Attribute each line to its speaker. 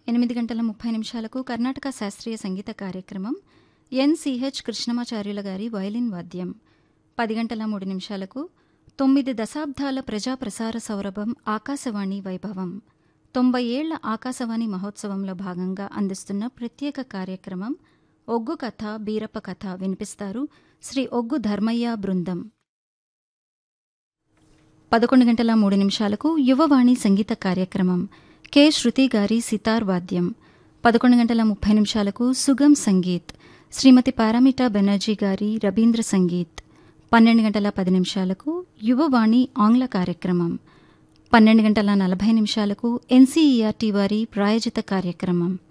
Speaker 1: ఎనిమిది గంటల ముప్పై నిమిషాలకు కర్ణాటక శాస్త్రీయ సంగీత కార్యక్రమం ఎన్సిహెచ్ కృష్ణమాచార్యుల గారి వయలిన్ వాద్యం పది గంటల మూడు నిమిషాలకు తొమ్మిది దశాబ్దాల ప్రజా ప్రసార సౌరభం ఆకాశవాణి వైభవం తొంభై ఏళ్ల ఆకాశవాణి మహోత్సవంలో భాగంగా అందిస్తున్న ప్రత్యేక కార్యక్రమం ఒగ్గు కథ బీరప్ప కథ వినిపిస్తారు శ్రీ ఒగ్గు ధర్మయ్య బృందం పదకొండు గంటల మూడు నిమిషాలకు యువవాణి సంగీత కార్యక్రమం కె శృతి గారి సితార్ వాద్యం పదకొండు గంటల ముప్పై నిమిషాలకు సుగమ్ సంగీత్ శ్రీమతి పారామిటా బెనర్జీ గారి రవీంద్ర సంగీత్ పన్నెండు గంటల పది నిమిషాలకు యువవాణి ఆంగ్ల కార్యక్రమం పన్నెండు గంటల నలభై నిమిషాలకు ఎన్సీఈఆర్టీ వారి ప్రాయోజిత కార్యక్రమం